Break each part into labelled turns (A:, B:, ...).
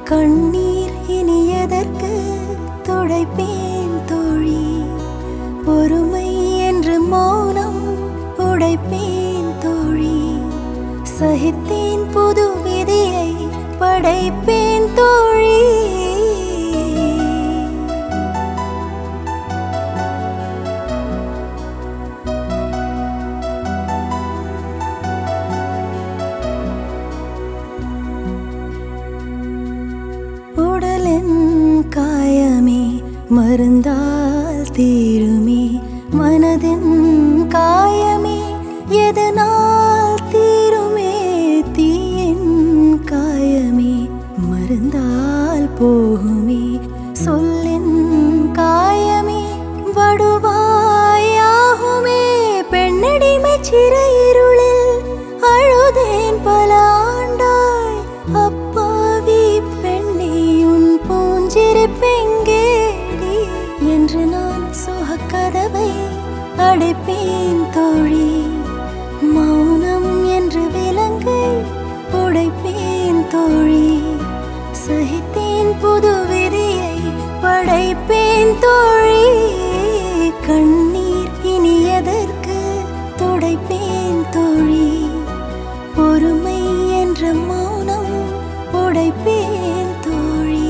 A: கண்ணீர் இனி எதற்கு துடைப்பேன் தோழி பொறுமை என்று மௌனம் உடைப்பேன் தோழி சகித்தேன் புது விதியை படைப்பேன் தோழி உடலின் காயமே மருந்தால் தீருமே மனதின் காயமே எதனால் தீருமே தீயின் காயமே மருந்தால் போகுமே சொல்லின் காயமே வடுவாயாகுமே பெண்ணடிமை சிறையிருளில் அழுதேன் பல ஆண்டாய் அப்பாவி பெண்ணே உன் பூஞ்சிருப்பெங்கேடி என்று நான் சுகக்கதவை அடைப்பேன் தோழி மௌனம் என்று விலங்கை உடைப்பேன் தோழி சகித்தேன் புது விதியை படைப்பேன் தோழி கண்ணீர் இனி எதற்கு துடைப்பேன் தோழி பொறுமை என்ற மௌனம் உடைப்பேன் தோழி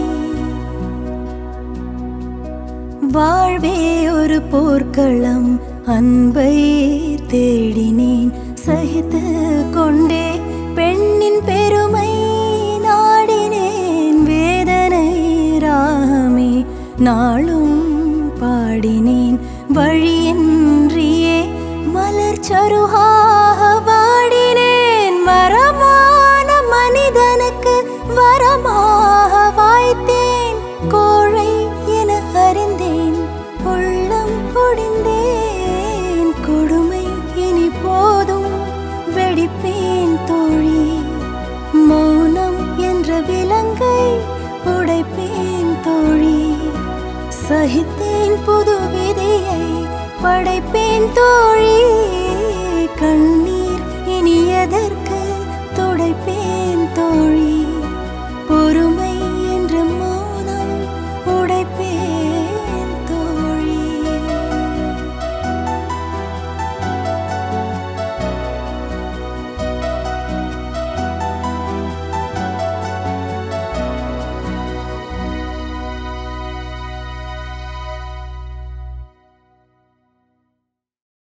A: வாழ்வே ஒரு போர்க்களம் அன்பை தேடினேன் சகித்து கொண்டே பெண்ணின் பெருமை நாடினேன் வேதனை ராமே நாளும் பாடினேன் வழியின்றியே மலர் சருகாக வாடினேன் வரமான மனிதனுக்கு வரமாக வாய்த்தேன் கோழை என அறிந்தேன் உள்ளம் பொடிந்தேன் கொடுமை இனி போதும் வெடிப்பேன் தோழி மௌனம் என்ற விலங்கை உடைப்பேன் தோழி சகித்தேன் புது விதியை படைப்பேன் தோழி